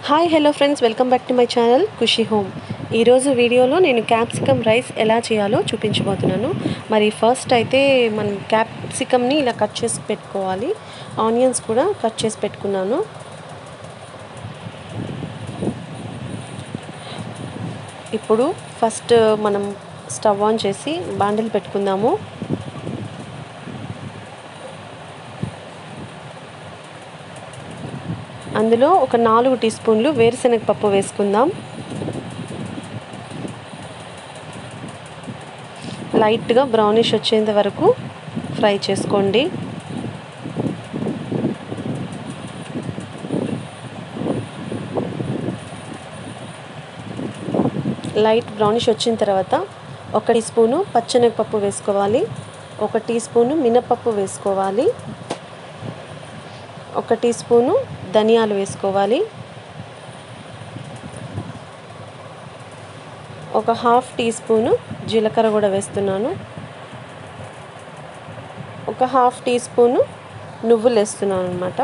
hi hello friends welcome back to my channel Khushi home ఈరోజు వీడియోలో నేను క్యాప్సికమ్ రైస్ ఎలా చేయాలో చూపించబోతున్నాను మరి ఫస్ట్ అయితే మనం క్యాప్సికమ్ని ఇలా కట్ చేసి పెట్టుకోవాలి ఆనియన్స్ కూడా కట్ చేసి పెట్టుకున్నాను ఇప్పుడు ఫస్ట్ మనం స్టవ్ ఆన్ చేసి బాండిల్ పెట్టుకుందాము అందులో ఒక నాలుగు టీ స్పూన్లు వేరుశనగ పప్పు వేసుకుందాం లైట్గా బ్రౌనిష్ వచ్చేంత వరకు ఫ్రై చేసుకోండి లైట్ బ్రౌనిష్ వచ్చిన తర్వాత ఒక టీ స్పూను పచ్చెనగపప్పు వేసుకోవాలి ఒక టీ స్పూను మినపప్పు వేసుకోవాలి ఒక టీ స్పూను ధనియాలు వేసుకోవాలి ఒక హాఫ్ టీ స్పూను జీలకర్ర కూడా వేస్తున్నాను ఒక హాఫ్ టీ స్పూను నువ్వులు వేస్తున్నాను అనమాట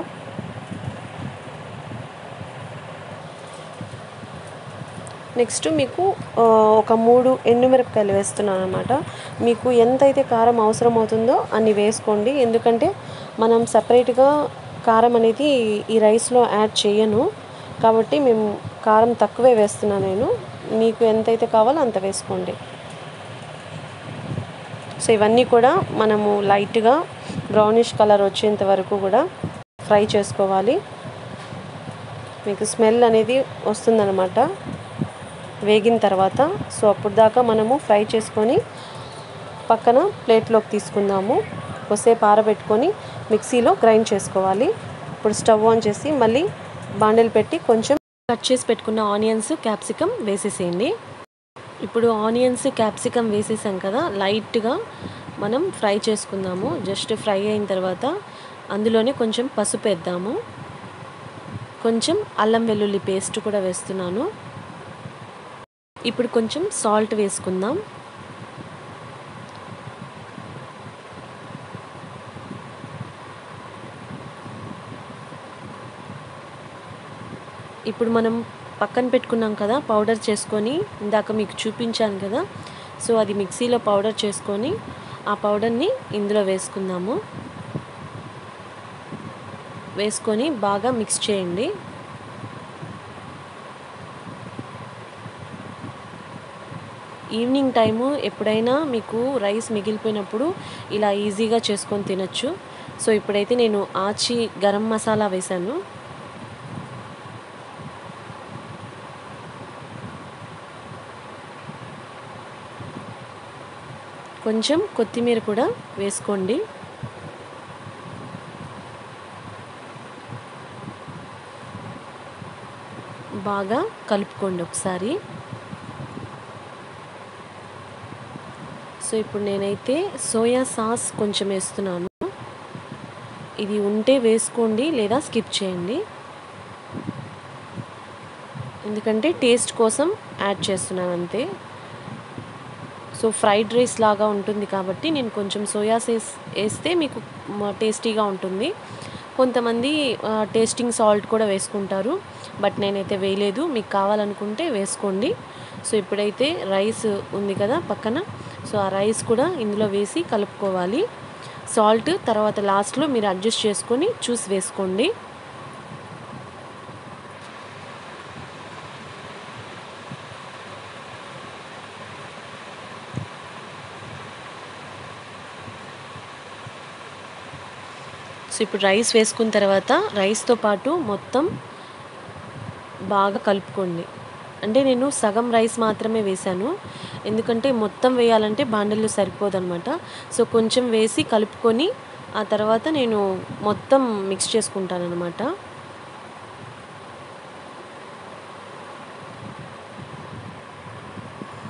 నెక్స్ట్ మీకు ఒక మూడు ఎండుమిరపకాయలు వేస్తున్నాను అనమాట మీకు ఎంతైతే కారం అవసరం అవుతుందో అన్ని వేసుకోండి ఎందుకంటే మనం సపరేట్గా కారం అనేది ఈ రైస్లో యాడ్ చేయను కాబట్టి మేము కారం తక్కువే వేస్తున్నాను నేను మీకు ఎంతైతే కావాలో అంత వేసుకోండి సో ఇవన్నీ కూడా మనము లైట్గా బ్రౌనిష్ కలర్ వచ్చేంత వరకు కూడా ఫ్రై చేసుకోవాలి మీకు స్మెల్ అనేది వస్తుందన్నమాట వేగిన తర్వాత సో అప్పుడు దాకా మనము ఫ్రై చేసుకొని పక్కన ప్లేట్లోకి తీసుకుందాము కొద్దిసేపు ఆరబెట్టుకొని మిక్సీలో గ్రైండ్ చేసుకోవాలి ఇప్పుడు స్టవ్ ఆన్ చేసి మళ్ళీ బాండిల్ పెట్టి కొంచెం కట్ చేసి పెట్టుకున్న ఆనియన్స్ క్యాప్సికమ్ వేసేసేయండి ఇప్పుడు ఆనియన్స్ క్యాప్సికమ్ వేసేసాం కదా లైట్గా మనం ఫ్రై చేసుకుందాము జస్ట్ ఫ్రై అయిన తర్వాత అందులోనే కొంచెం పసుపు వేద్దాము కొంచెం అల్లం వెల్లుల్లి పేస్ట్ కూడా వేస్తున్నాను ఇప్పుడు కొంచెం సాల్ట్ వేసుకుందాం ఇప్పుడు మనం పక్కన పెట్టుకున్నాం కదా పౌడర్ చేసుకొని ఇందాక మీకు చూపించాను కదా సో అది మిక్సీలో పౌడర్ చేసుకొని ఆ పౌడర్ని ఇందులో వేసుకుందాము వేసుకొని బాగా మిక్స్ చేయండి ఈవినింగ్ టైము ఎప్పుడైనా మీకు రైస్ మిగిలిపోయినప్పుడు ఇలా ఈజీగా చేసుకొని తినచ్చు సో ఇప్పుడైతే నేను ఆచి గరం మసాలా వేశాను కొంచెం కొత్తిమీర కూడా వేసుకోండి బాగా కలుపుకోండి ఒకసారి సో ఇప్పుడు నేనైతే సోయా సాస్ కొంచెం వేస్తున్నాను ఇది ఉంటే వేసుకోండి లేదా స్కిప్ చేయండి ఎందుకంటే టేస్ట్ కోసం యాడ్ చేస్తున్నాను అంతే సో ఫ్రైడ్ రైస్ లాగా ఉంటుంది కాబట్టి నేను కొంచెం సోయా సాస్ వేస్తే మీకు టేస్టీగా ఉంటుంది కొంతమంది టేస్టింగ్ సాల్ట్ కూడా వేసుకుంటారు బట్ నేనైతే వేయలేదు మీకు కావాలనుకుంటే వేసుకోండి సో ఇప్పుడైతే రైస్ ఉంది కదా పక్కన సో ఆ రైస్ కూడా ఇందులో వేసి కలుపుకోవాలి సాల్ట్ తర్వాత లాస్ట్లో మీరు అడ్జస్ట్ చేసుకొని చూసి వేసుకోండి సో ఇప్పుడు రైస్ వేసుకున్న తర్వాత రైస్తో పాటు మొత్తం బాగా కలుపుకోండి అంటే నేను సగం రైస్ మాత్రమే వేశాను ఎందుకంటే మొత్తం వేయాలంటే బాండల్లో సరిపోదన్నమాట సో కొంచెం వేసి కలుపుకొని ఆ తర్వాత నేను మొత్తం మిక్స్ చేసుకుంటాను అనమాట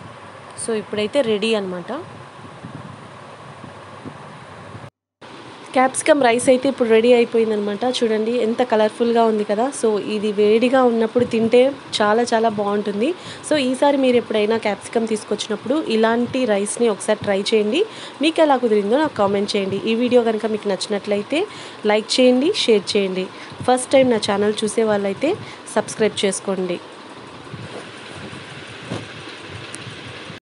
సో ఇప్పుడైతే రెడీ అనమాట క్యాప్సికమ్ రైస్ అయితే ఇప్పుడు రెడీ అయిపోయిందనమాట చూడండి ఎంత కలర్ఫుల్గా ఉంది కదా సో ఇది వేడిగా ఉన్నప్పుడు తింటే చాలా చాలా బాగుంటుంది సో ఈసారి మీరు ఎప్పుడైనా క్యాప్సికమ్ తీసుకొచ్చినప్పుడు ఇలాంటి రైస్ని ఒకసారి ట్రై చేయండి మీకు ఎలా కుదిరిందో నాకు కామెంట్ చేయండి ఈ వీడియో కనుక మీకు నచ్చినట్లయితే లైక్ చేయండి షేర్ చేయండి ఫస్ట్ టైం నా ఛానల్ చూసే వాళ్ళైతే సబ్స్క్రైబ్ చేసుకోండి